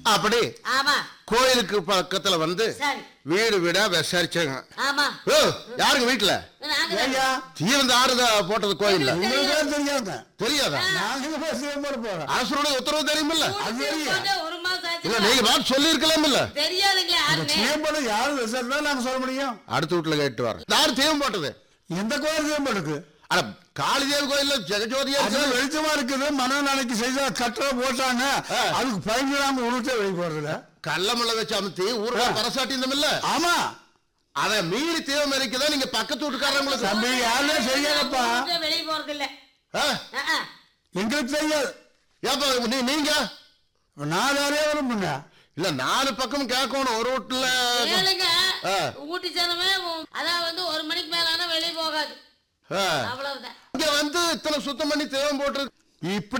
அப்படி ஆமா கோயிலுக்கு பக்கத்துல வந்து சரி வீடு வீடா விசாரிச்சாங்க ஆமா ஓ யாருங்க வீட்டுல நாங்க தான். ஐயா தீவந்த ஆறுதா போட்டது கோயில்ல உங்களுக்கு தான் தெரியாத தெரியாதா நாங்க பேசுறோம் போட போறோம் அரசருடைய உத்தரவு தெரியுமில்ல ஊட்டி உட்கார்ந்து ஒரு மாசம் இல்ல ஆச்சு நீங்க பார்த்து சொல்லி இருக்கலாம்ல தெரியாதுங்களே யாருன்னு தீவம்படம் யாரு விசாரிச்சா நாங்க சொல்ல முடியும் அடுத்த வீட்டுல கேட்டு வர யாரு தீவம் போட்டது எந்த கோயில் தீவம்படுக்கு அட காளிதேவி கோயில்ல ஜெகஜோதியா அது இருக்கு. வெளிச்சமா இருக்குது மன நாளைக்கு செய்த கட்டளை போட்டாங்க ஆ. அதுக்கு பயந்துடாம உருட்டே வெளி போறதுல கள்ளமலை வச்சு அமுத்தி ஊர்ல பரசாட்டி இருந்தமில்ல ஆமா அத மீறி தீவம் இருக்குதா நீங்க பக்கத்து வீட்டுக்காரங்களுக்கு தம்பி யாருமே செய்யலப்பா ஊட்டை வெளிய போறது இல்ல ஆ? ஆ, ஆ. எங்களுக்கு தெரியாது ஏப்பா நீ நீங்க நான் வேறையே விரும்புங்க இல்ல நாலு பக்கம் கேட்கணும் ஒரு வீட்டுல கேளுங்க ஆ. ஊட்டி ஜனமே உ- அதான் வந்து ஒரு மணிக்கு மேல ஆனா வெளிய போகாது ஆ. அவ்வளவுதான் இங்க வந்து இத்தனை சுத்தம் பண்ணி தேவம் போட்டு இப்படி